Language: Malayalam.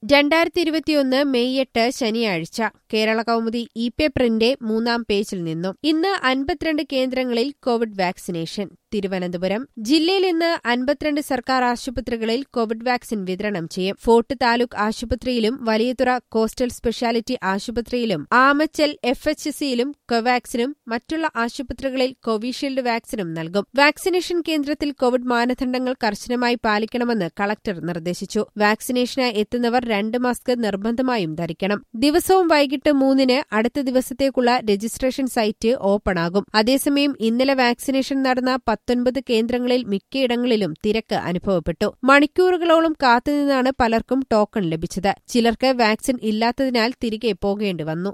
രണ്ടായിരത്തി ഇരുപത്തിയൊന്ന് മെയ് എട്ട് ശനിയാഴ്ച കേരള കൗമുദി ഇ പേപ്പറിന്റെ മൂന്നാം പേജിൽ നിന്നും ഇന്ന് അൻപത്തിരണ്ട് കേന്ദ്രങ്ങളിൽ കോവിഡ് വാക്സിനേഷൻ തിരുവനന്തപുരം ജില്ലയിൽ ഇന്ന് അൻപത്തിരണ്ട് സർക്കാർ ആശുപത്രികളിൽ കോവിഡ് വാക്സിൻ വിതരണം ചെയ്യും ഫോർട്ട് താലൂക്ക് ആശുപത്രിയിലും വലിയതുറ കോസ്റ്റൽ സ്പെഷ്യാലിറ്റി ആശുപത്രിയിലും ആമച്ചൽ എഫ് എച്ച് സിയിലും കോവാക്സിനും മറ്റുള്ള ആശുപത്രികളിൽ കോവിഷീൽഡ് വാക്സിനും നൽകും വാക്സിനേഷൻ കേന്ദ്രത്തിൽ കോവിഡ് മാനദണ്ഡങ്ങൾ കർശനമായി പാലിക്കണമെന്ന് കളക്ടർ നിർദ്ദേശിച്ചു വാക്സിനേഷന് എത്തുന്നവർ രണ്ട് മാസ്ക് നിർബന്ധമായും ധരിക്കണം ദിവസവും വൈകിട്ട് മൂന്നിന് അടുത്ത ദിവസത്തേക്കുള്ള രജിസ്ട്രേഷൻ സൈറ്റ് ഓപ്പണാകും അതേസമയം ഇന്നലെ വാക്സിനേഷൻ നടന്ന പത്തൊൻപത് കേന്ദ്രങ്ങളിൽ മിക്കയിടങ്ങളിലും തിരക്ക് അനുഭവപ്പെട്ടു മണിക്കൂറുകളോളം കാത്തുനിന്നാണ് പലർക്കും ടോക്കൺ ലഭിച്ചത് ചിലർക്ക് വാക്സിൻ ഇല്ലാത്തതിനാൽ തിരികെ പോകേണ്ടി വന്നു